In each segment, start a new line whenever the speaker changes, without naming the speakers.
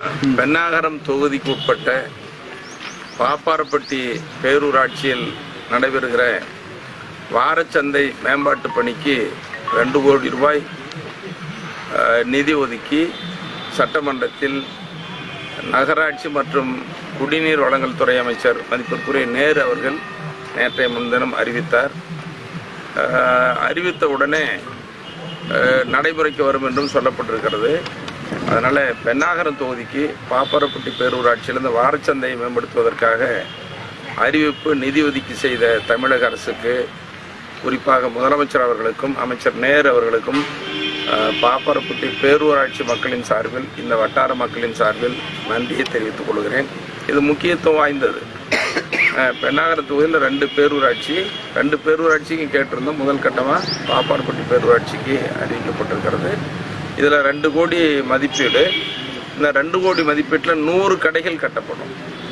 பெண்ணாகரம் தொகுதிக்கு உட்பட்ட பாப்பாரப்பட்டி பேரூராட்சியில் நடைபெறுகிற வாரச்சந்தை மேம்பாட்டு பணிக்கு ரெண்டு கோடி ரூபாய் அஹ், நிதி ஒதுக்கி சட்டமன்றத்தில் நகராட்சி மற்றும் குடிநீர் வழங்கல் துறை அமைச்சர் மதிப்பிற்குரிய நேரு அவர்கள் நேற்றைய முன்தினம் அறிவித்தார் அஹ், அறிவித்த உடனே அஹ், நடைமுறைக்கு வரும் என்றும் சொல்லப்பட்டிருக்கிறது அதனால் பெண்ணாகரம் தொகுதிக்கு பாப்பரப்பட்டி பேரூராட்சியில் இந்த வாரச்சந்தையை மேம்படுத்துவதற்காக அறிவிப்பு நிதி ஒதுக்கி செய்த தமிழக அரசுக்கு குறிப்பாக முதலமைச்சர் அவர்களுக்கும் அமைச்சர் நேரு அவர்களுக்கும் அஹ், பாப்பரப்பட்டி பேரூராட்சி மக்களின் சார்பில் இந்த வட்டார மக்களின் சார்பில் நன்றியை தெரிவித்துக் கொள்கிறேன் இது முக்கியத்துவம் வாய்ந்தது அஹ், பெண்ணாகர தொகுதியில் ரெண்டு பேரூராட்சி ரெண்டு பேரூராட்சிக்கும் கேட்டிருந்தோம் முதல் கட்டமாக பாப்பாரப்பட்டி பேரூராட்சிக்கு அறிவிக்கப்பட்டிருக்கிறது இதில் ரெண்டு கோடி மதிப்பீடு இந்த ரெண்டு கோடி மதிப்பீட்டில் நூறு கடைகள் கட்டப்படும்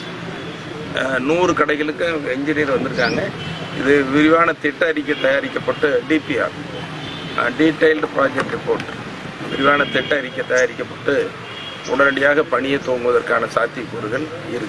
அஹ், நூறு கடைகளுக்கு என்ஜினியர் வந்திருக்காங்க இது விரிவான திட்ட அறிக்கை தயாரிக்கப்பட்டு டிபிஆர் டீடைல்டு ப்ராஜெக்ட் ரிப்போர்ட் விரிவான திட்ட அறிக்கை தயாரிக்கப்பட்டு உடனடியாக பணியை துவங்குவதற்கான சாத்தியக்கூறுகள்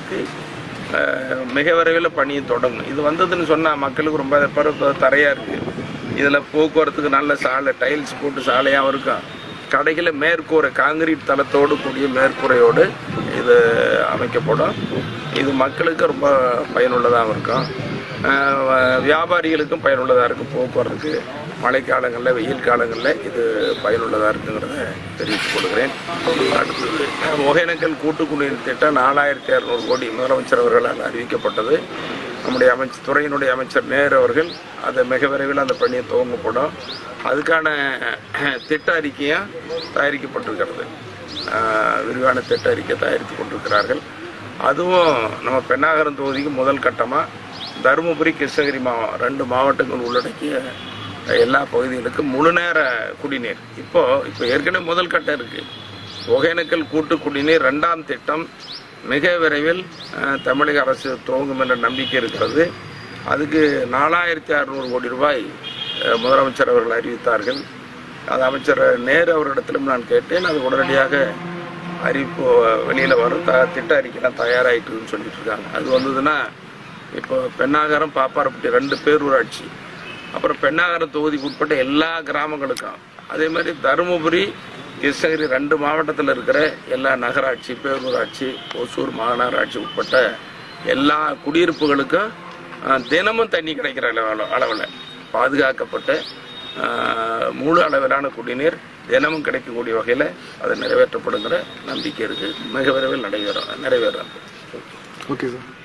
இருக்குது மிக விரைவில் பணியை தொடங்கும் இது வந்ததுன்னு சொன்னால் மக்களுக்கு ரொம்ப பரப்பு தரையாக இருக்குது இதில் போக்குவரத்துக்கு நல்ல சாலை டைல்ஸ் போட்டு சாலையாகவும் இருக்கும் கடைகளை மேற்கூரை காங்கிரீட் தளத்தோடு கூடிய மேற்கூரையோடு இது அமைக்கப்படும் இது மக்களுக்கு ரொம்ப பயனுள்ளதாக இருக்கும் அஹ் வ- வியாபாரிகளுக்கும் பயனுள்ளதாக இருக்கும் போக்குவரத்துக்கு மழைக்காலங்களில் வெயில் காலங்களில் இது பயனுள்ளதாக இருக்குங்கிறத தெரிவித்துக் கொள்கிறேன் அடுத்தது அஹ், ஒகேனக்கல் கூட்டு குடிநீர் திட்டம் நாலாயிரத்தி இரநூறு கோடி முதலமைச்சர் அவர்களால் அறிவிக்கப்பட்டது நம்முடைய அமைச்சர் துறையினுடைய அமைச்சர் நேரு அவர்கள் அதை மிக விரைவில் அந்த பணியை துவங்கப்படும் அதுக்கான அஹ், திட்ட அறிக்கையும் தயாரிக்கப்பட்டிருக்கிறது அஹ், விரிவான திட்ட அறிக்கை தயாரித்து கொண்டிருக்கிறார்கள் அதுவும் நம்ம பெண்ணாகரம் தொகுதிக்கு முதல் கட்டமாக தருமபுரி கிருஷ்ணகிரி மாவட்டம் ரெண்டு மாவட்டங்கள் உள்ளடக்கிய எல்லா பகுதிகளுக்கும் முழு நேர குடிநீர் இப்போ இப்போ ஏற்கனவே முதல் கட்டம் இருக்கு ஒகேனக்கல் கூட்டு குடிநீர் ரெண்டாம் திட்டம் மிக விரைவில் அஹ், தமிழக அரசு துவங்கும் என்ற நம்பிக்கை இருக்கிறது அதுக்கு நாலாயிரத்தி அறுநூறு கோடி ரூபாய் அஹ், முதலமைச்சர் அவர்கள் அறிவித்தார்கள் அது அமைச்சர் நேரு அவரிடத்திலும் நான் கேட்டேன் அது உடனடியாக அறிவிப்பு வெளியில் வரும் த திட்ட அறிக்கைலாம் தயாராகிட்டுன்னு சொல்லிட்டு இருக்காங்க அது வந்ததுன்னா இப்போ பெண்ணாகரம் பாப்பாரப்பட்டி ரெண்டு பேரூராட்சி அப்புறம் பெண்ணாகரம் தொகுதிக்கு உட்பட்ட எல்லா கிராமங்களுக்கும் அதே மாதிரி தருமபுரி கிருஷ்ணகிரி ரெண்டு மாவட்டத்தில் இருக்கிற எல்லா நகராட்சி பேரூராட்சி ஒசூர் மாநகராட்சி உட்பட்ட எல்லா குடியிருப்புகளுக்கும் அஹ், தினமும் தண்ணி கிடைக்கிற அளவில் அளவில் பாதுகாக்கப்பட்ட அஹ், முழு அளவிலான குடிநீர் தினமும் கிடைக்கக்கூடிய வகையில் அது நிறைவேற்றப்படுங்கிற நம்பிக்கை இருக்குது மிக விரைவில் நடைபெறும் நிறைவேறும்
ஓகே சார்